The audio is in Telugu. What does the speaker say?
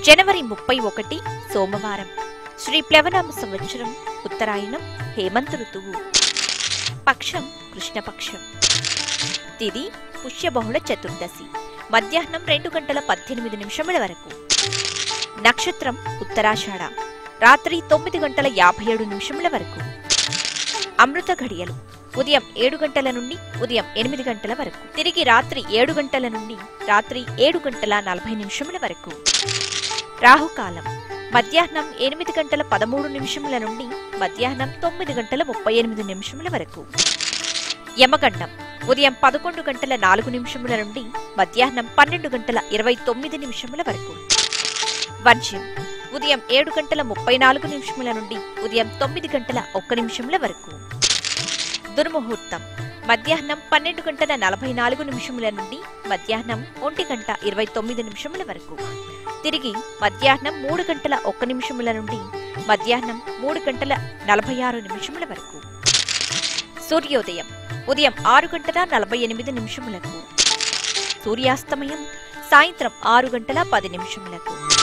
జనవరి ముప్పై ఒకటి సోమవారం శ్రీ ప్లవనామ సంవత్సరం ఉత్తరాయణం హేమంత ఋతువు పక్షం కృష్ణపక్షం తిది పుష్యబహుళ చతుర్దశి మధ్యాహ్నం రెండు గంటల పద్దెనిమిది నిమిషముల వరకు నక్షత్రం ఉత్తరాషాఢ రాత్రి తొమ్మిది గంటల యాభై ఏడు నిమిషముల వరకు అమృత ఘడియలు ఉదయం ఏడు గంటల నుండి ఉదయం ఎనిమిది గంటల వరకు తిరిగి రాత్రి ఏడు గంటల నుండి రాత్రి ఏడు గంటల నలభై నిమిషముల వరకు రాహుకాలం మధ్యాహ్నం ఎనిమిది గంటల పదమూడు నిమిషముల నుండి మధ్యాహ్నం తొమ్మిది గంటల ముప్పై ఎనిమిది నిమిషముల వరకు యమగండం ఉదయం పదకొండు గంటల నాలుగు నిమిషముల నుండి మధ్యాహ్నం పన్నెండు గంటల ఇరవై తొమ్మిది నిమిషముల వరకు వంశ్యం ఉదయం ఏడు గంటల ముప్పై నాలుగు నిమిషముల నుండి ఉదయం తొమ్మిది గంటల ఒక్క నిమిషముల వరకు దుర్ముహూర్తం మధ్యాహ్నం పన్నెండు గంటల నలభై నాలుగు నిమిషముల నుండి మధ్యాహ్నం ఒంటి గంట ఇరవై తొమ్మిది నిమిషముల వరకు తిరిగి మధ్యాహ్నం మూడు గంటల ఒక్క నిమిషముల నుండి మధ్యాహ్నం మూడు గంటల నలభై ఆరు నిమిషముల వరకు సూర్యోదయం ఉదయం ఆరు గంటల నలభై ఎనిమిది నిమిషములకు సూర్యాస్తమయం సాయంత్రం ఆరు గంటల పది నిమిషములకు